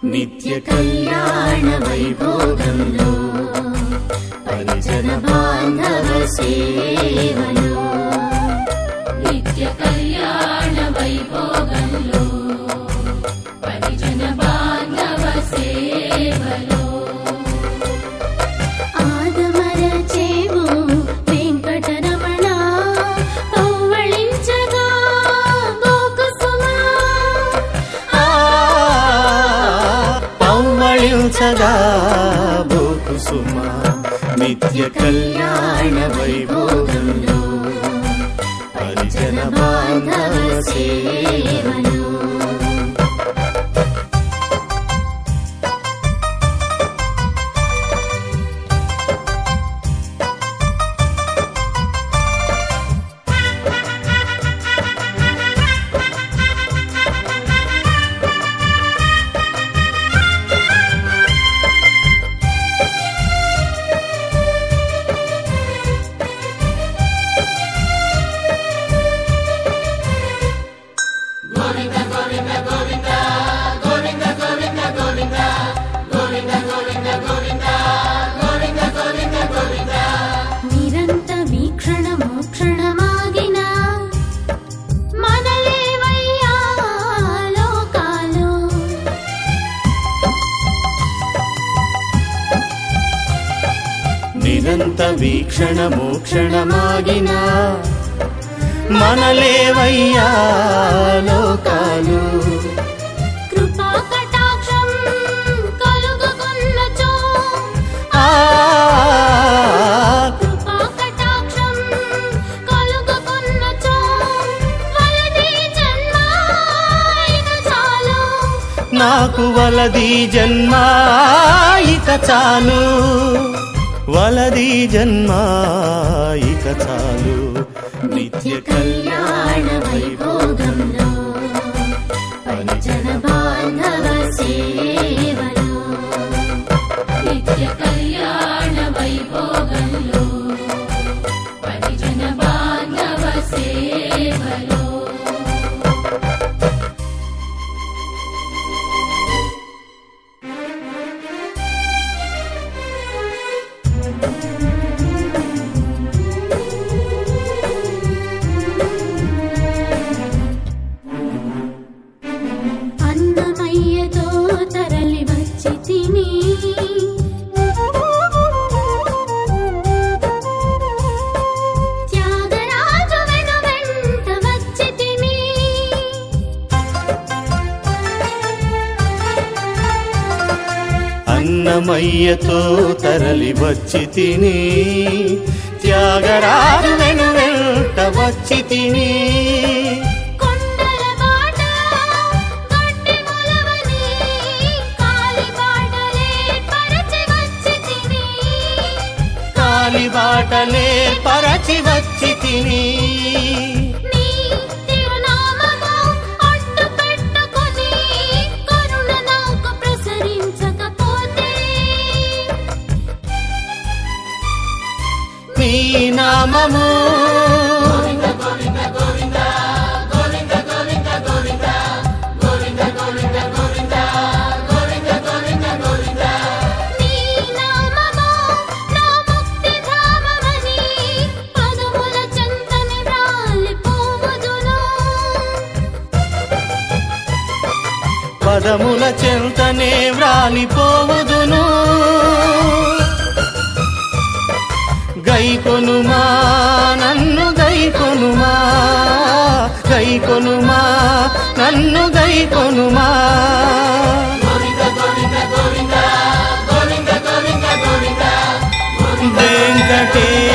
నిత్య కళ్యాణ వైభోగంలో పరిజన బాంధవ సేవలో నిత్య కళ్యాణ వైభోగంలో పరిజన బాంధవ సేవలో ఆదమరచేవు వెంకటరమణ పౌవళించగా గోకుసుమా పౌవళించగా భూకుసుమ నిత్య కళ్యాణ వైభోగంలో పరిజన బాంధవ సేవలో నిరంత వీక్షణ మోక్షణమాగిన మనలేవయ్యా లోకాలు నిరంత వీక్షణ మోక్షణమాగిన మనలేవయ్యా లోకాలు కృపా కటాక్షం కలుగుకున్నచో ఆ కృపా కటాక్షం కలుగుకున్నచో వలది జన్మ ఇక చాలు నాకు వలది జన్మ ఇక చాలు వలది జన్మ ఇక చాలు నిత్య కళ్యాణ వైభోగంలో పరిజన బాంధవ సేవలో నిత్య కళ్యాణ వైభోగంలో పరిజన బాంధవ సేవలో అన్నమయ్యతో తరలి వచ్చి తిని త్యాగరాజు వెను వెంట వచ్చి తిని అన్నమయ్యతో తరలి వచ్చి తిని త్యాగరాజు వెను వెంట వచ్చి తిని కొండల బాట గడ్డి మొలవని కాలి బాటలే పరచి వచ్చి తిని కాలిబాటలే పరచి వచ్చి తిని నీ తిరునామము అడ్డు పెట్టుకొని కరుణ నాకు ప్రసరించకపోతే నీ నామము నీ నామము నా ముక్తి ధామమని పదముల చెంతని వ్రాలిపోవుదును పదముల చెంతనే వ్రాలిపోవుదును గైకొనుమా నన్ను గైకొనుమా గైకొనుమా నన్ను గైకొనుమా వెంకటేశ